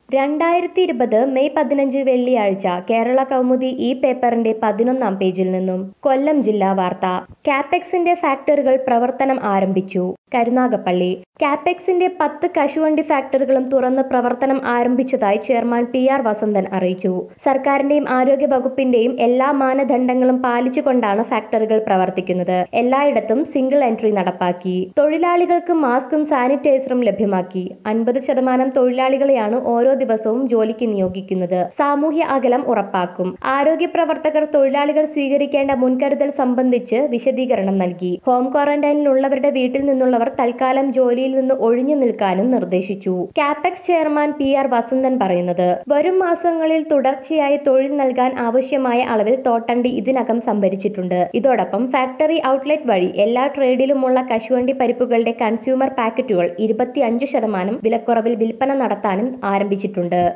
രണ്ടായിരത്തി ഇരുപത് മെയ് പതിനഞ്ച് വെള്ളിയാഴ്ച കേരള കൗമുദി ഈ പേപ്പറിന്റെ പതിനൊന്നാം പേജിൽ നിന്നും കൊല്ലം ജില്ലാ വാർത്ത കാപ്പെക്സിന്റെ ഫാക്ടറികൾ പ്രവർത്തനം ആരംഭിച്ചു കരുനാഗപ്പള്ളി കാപ്പെക്സിന്റെ പത്ത് കശുവണ്ടി ഫാക്ടറികളും തുറന്ന് പ്രവർത്തനം ആരംഭിച്ചതായി ചെയർമാൻ പി ആർ വസന്തൻ അറിയിച്ചു സർക്കാരിന്റെയും ആരോഗ്യ വകുപ്പിന്റെയും എല്ലാ മാനദണ്ഡങ്ങളും പാലിച്ചുകൊണ്ടാണ് ഫാക്ടറികൾ പ്രവർത്തിക്കുന്നത് എല്ലായിടത്തും സിംഗിൾ എൻട്രി നടപ്പാക്കി തൊഴിലാളികൾക്ക് മാസ്കും സാനിറ്റൈസറും ലഭ്യമാക്കി അൻപത് ശതമാനം തൊഴിലാളികളെയാണ് ഓരോ ദിവസവും ജോലിക്ക് നിയോഗിക്കുന്നത് സാമൂഹ്യ അകലം ഉറപ്പാക്കും ആരോഗ്യ പ്രവർത്തകർ തൊഴിലാളികൾ സ്വീകരിക്കേണ്ട മുൻകരുതൽ സംബന്ധിച്ച് വിശദീകരണം നൽകി ഹോം ക്വാറന്റൈനിലുള്ളവരുടെ വീട്ടിൽ നിന്നുള്ളവർ തൽക്കാലം ജോലിയിൽ നിന്ന് ഒഴിഞ്ഞു നിൽക്കാനും നിർദ്ദേശിച്ചു CAPEX chairman P R Vasanthan പറയുന്നത് വരും മാസങ്ങളിൽ തുടർച്ചയായി തൊഴിൽ നൽകാൻ ആവശ്യമായ അളവിൽ തോട്ടണ്ടി ഇതിനകം സംഭരിച്ചിട്ടുണ്ട് ഇതോടൊപ്പം ഫാക്ടറി ഔട്ട്ലെറ്റ് വഴി എല്ലാ ട്രേഡിലുമുള്ള കശുവണ്ടി പരിപ്പുകളുടെ കൺസ്യൂമർ പാക്കറ്റുകൾ ഇരുപത്തിയഞ്ച് ശതമാനം വിലക്കുറവിൽ വിൽപ്പന നടത്താനും ആരംഭിച്ചിട്ടുണ്ട്